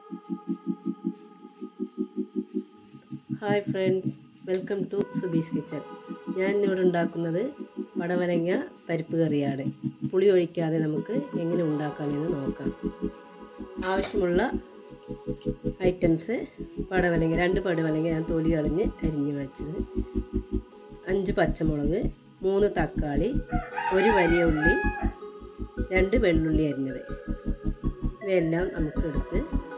hi friends welcome to Subi's kitchen ഞാൻ ഇന്നിവിടെ ഉണ്ടാക്കുന്നത് വടവലങ്ങ പരിപ്പ് കറിയാണ് പുളി ഒഴിക്കാതെ നമുക്ക് എങ്ങനെ ഉണ്ടാക്കാമെന്ന് നോക്കാം ആവശ്യമുള്ള ഐറ്റംസ് പടവലങ്ങ രണ്ട് പടവലങ്ങ ഞാൻ തൊലി കളഞ്ഞ് അരിഞ്ഞ് വെച്ചത് അഞ്ച് പച്ചമുളക് മൂന്ന് തക്കാളി ഒരു വലിയ ഉള്ളി രണ്ട് വെള്ളുള്ളി അരിഞ്ഞത് ഇവയെല്ലാം നമുക്ക് എടുത്ത്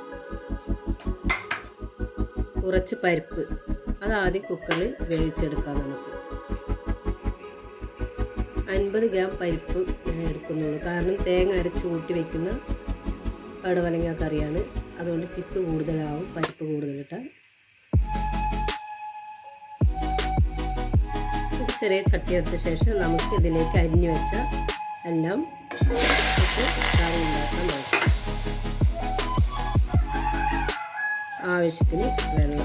കുറച്ച് പരിപ്പ് അത് ആദ്യം കുക്കറിൽ വേവിച്ചെടുക്കാം നമുക്ക് അൻപത് ഗ്രാം പരിപ്പ് ഞാൻ എടുക്കുന്നുള്ളൂ കാരണം തേങ്ങ അരച്ച് കൂട്ടി വെക്കുന്ന പടവലങ്ങ കറിയാണ് അതുകൊണ്ട് തിക്ക് കൂടുതലാവും പരിപ്പ് കൂടുതലിട്ടാൽ ഒരു ചെറിയ ചട്ടി എടുത്ത ശേഷം നമുക്ക് ഇതിലേക്ക് അരിഞ്ഞു വെച്ച എല്ലാം ഇട്ട് കറി ഉണ്ടാക്കാൻ നോക്കാം ആവശ്യത്തിന് വെള്ളം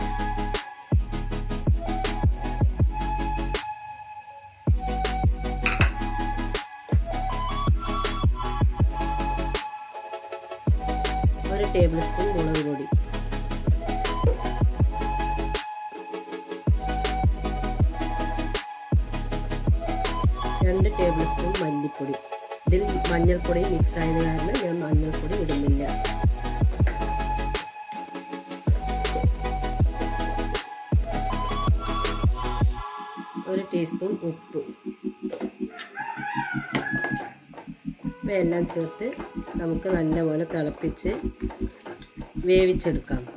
ഒരു ടേബിൾ സ്പൂൺ മുളക് പൊടി രണ്ട് ടേബിൾ സ്പൂൺ മല്ലിപ്പൊടി ഇതിൽ മഞ്ഞൾപ്പൊടി മിക്സ് ആയത് കാരണം ഞാൻ മഞ്ഞൾപ്പൊടി ഇടുന്നില്ല ഒരു ടീസ്പൂൺ ഉപ്പ് ഇവയെല്ലാം ചേർത്ത് നമുക്ക് നല്ലപോലെ തിളപ്പിച്ച് വേവിച്ചെടുക്കാം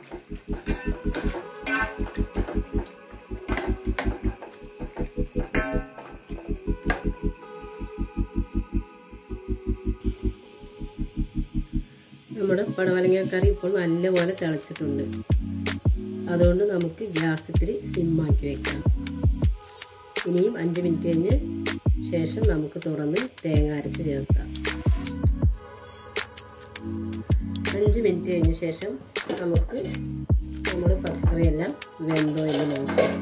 നമ്മുടെ പടവലങ്ങ കറി ഇപ്പോൾ നല്ലപോലെ തിളച്ചിട്ടുണ്ട് അതുകൊണ്ട് നമുക്ക് ഗ്യാസ് ഇത്തിരി സിമ്മാക്കി വെക്കാം ഇനിയും അഞ്ച് മിനിറ്റ് കഴിഞ്ഞ് ശേഷം നമുക്ക് തുറന്ന് തേങ്ങ അരച്ച് ചേർക്കാം അഞ്ച് മിനിറ്റ് കഴിഞ്ഞ ശേഷം നമുക്ക് നമ്മുടെ പച്ചക്കറിയെല്ലാം വെന്തോ എന്ന് നോക്കാം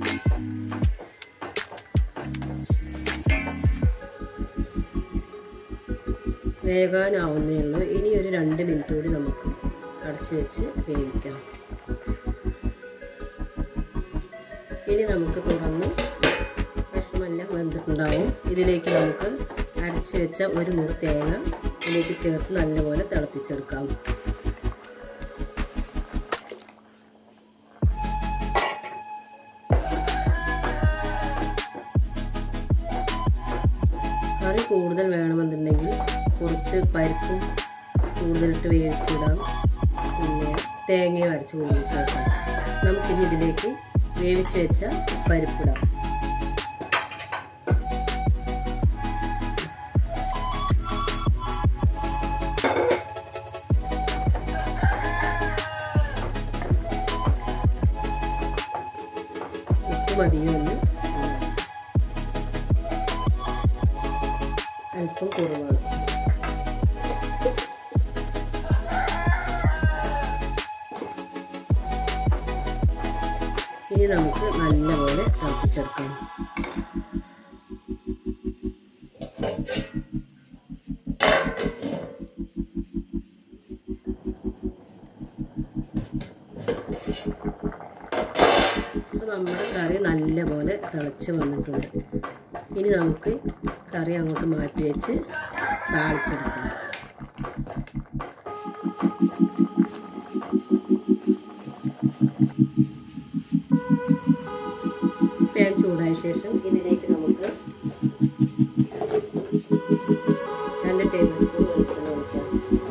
വേകാനാവുന്നേ ഉള്ളൂ ഇനി ഒരു രണ്ട് മിനിറ്റ് കൂടി നമുക്ക് അടച്ചു വെച്ച് വേവിക്കാം ഇനി നമുക്ക് തുറന്ന് ഭക്ഷണമെല്ലാം വെന്തിട്ടുണ്ടാവും ഇതിലേക്ക് നമുക്ക് അരച്ച് വെച്ച ഒരു മുറി തേങ്ങ ഇതിലേക്ക് ചേർത്ത് നല്ലപോലെ തിളപ്പിച്ചെടുക്കാം കറി കൂടുതൽ വേണമെന്നുണ്ടെങ്കിൽ കുറച്ച് പരിപ്പും കൂടുതലിട്ട് വേവിച്ചിടാം പിന്നെ തേങ്ങയും അരച്ച് കൂടുതൽ ചേർക്കാം നമുക്കിനി ഇതിലേക്ക് വേവിച്ച് വെച്ച പരിപ്പിടാം ഉപ്പ് മതിയോ എന്ന് അല്പം കുറവാണ് ഇനി നമുക്ക് നല്ലപോലെ തിളപ്പിച്ചെടുക്കാം അപ്പോൾ നമ്മുടെ കറി നല്ലപോലെ തിളച്ച് വന്നിട്ടുണ്ട് ഇനി നമുക്ക് കറി അങ്ങോട്ട് മാറ്റി വെച്ച് താളിച്ചെടുക്കാം പാൻ ചൂടായ ശേഷം ഇതിലേക്ക് നമുക്ക് രണ്ട് ടേബിൾ സ്പൂൺ വെളിച്ചെണ്ണ ഒഴിക്കാം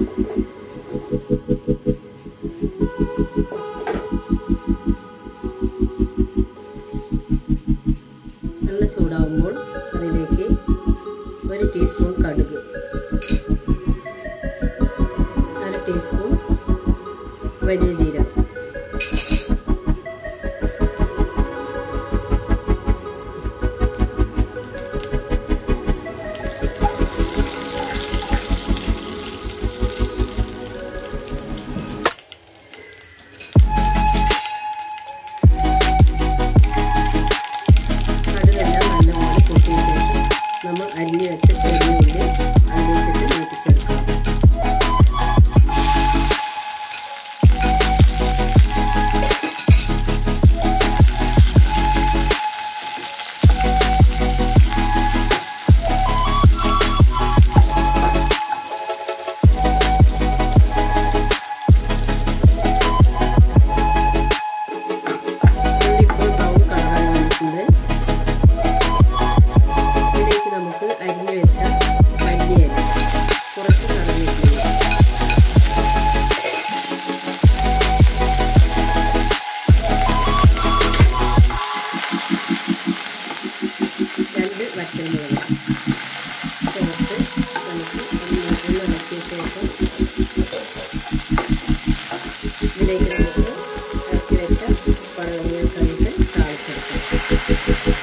നല്ല ചൂടാവുമ്പോൾ അതിലേക്ക് ഒരു ടീസ്പൂൺ കടുക് അര ടീസ്പൂൺ വലിയ ജീരകം കടുകെല്ലാം നല്ലപോലെ പൊട്ടിയ ശേഷം നമ്മൾ അരിഞ്ഞു വെച്ച ചെറിയ ഉള്ളി അതിലേക്കിട്ട് മൂപ്പിച്ചെടുക്കാം ഇതിലേക്ക് നമുക്ക് ഇറക്കി വെച്ച പഴവങ്ങ കറിയിട്ട് താളിച്ചെടുക്കാം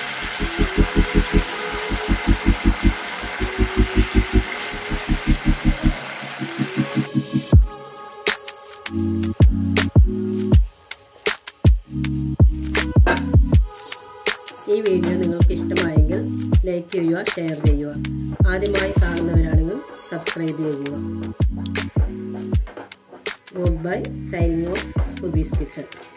ഈ വീഡിയോ നിങ്ങൾക്ക് ഇഷ്ടമായെങ്കിൽ ലൈക്ക് ചെയ്യുക ഷെയർ ചെയ്യുക ആദ്യമായി കാണുന്നവരാണെങ്കിൽ സബ്സ്ക്രൈബ് ചെയ്യുക good bye signing off Subi's kitchen